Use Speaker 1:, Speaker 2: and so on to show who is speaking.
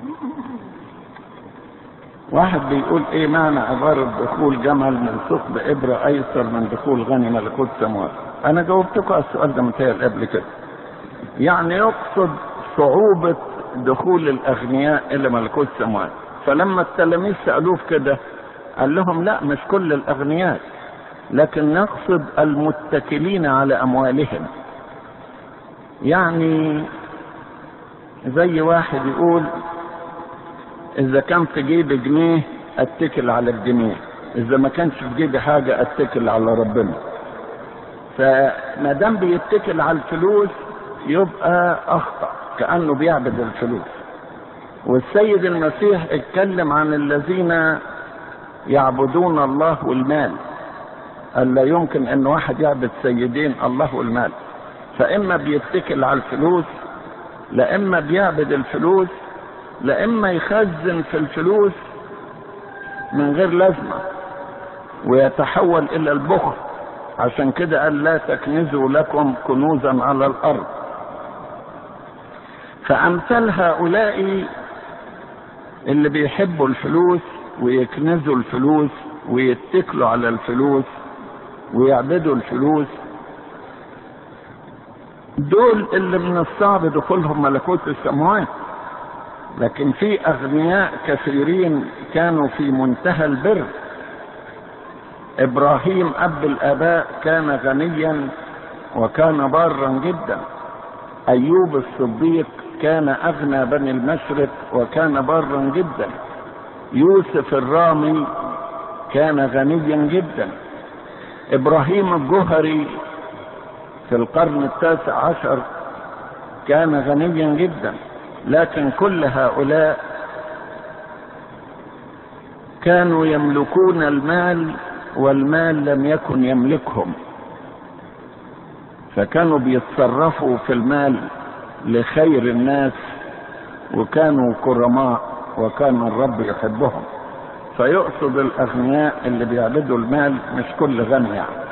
Speaker 1: واحد بيقول ايه معنى عبارة دخول جمل من ثقب ابرة ايسر من دخول غني ملكوت سموات انا جاوبتكم على السؤال ده متهيألي قبل كده يعني يقصد صعوبة دخول الاغنياء الى ملكوت سموات فلما التلاميذ سألوه في كده قال لهم لا مش كل الاغنياء لكن نقصد المتكلين على اموالهم يعني زي واحد يقول اذا كان في جيبي جنيه اتكل على الجنيه اذا ما كانش في جيبي حاجه اتكل على ربنا فما دام بيتكل على الفلوس يبقى اخطا كانه بيعبد الفلوس والسيد المسيح اتكلم عن الذين يعبدون الله والمال قال لا يمكن ان واحد يعبد سيدين الله والمال فاما بيتكل على الفلوس لا اما بيعبد الفلوس لا اما يخزن في الفلوس من غير لازمه ويتحول الى البخل عشان كده قال لا تكنزوا لكم كنوزا على الارض فامثال هؤلاء اللي بيحبوا الفلوس ويكنزوا الفلوس ويتكلوا على الفلوس ويعبدوا الفلوس دول اللي من الصعب دخولهم ملكوت السماوات لكن في اغنياء كثيرين كانوا في منتهى البر ابراهيم اب الاباء كان غنيا وكان بارا جدا ايوب الصديق كان اغنى بني المشرق وكان بارا جدا يوسف الرامي كان غنيا جدا ابراهيم الجهري في القرن التاسع عشر كان غنيا جدا لكن كل هؤلاء كانوا يملكون المال والمال لم يكن يملكهم فكانوا بيتصرفوا في المال لخير الناس وكانوا كرماء وكان الرب يحبهم فيقصد الاغنياء اللي بيعبدوا المال مش كل غني يعني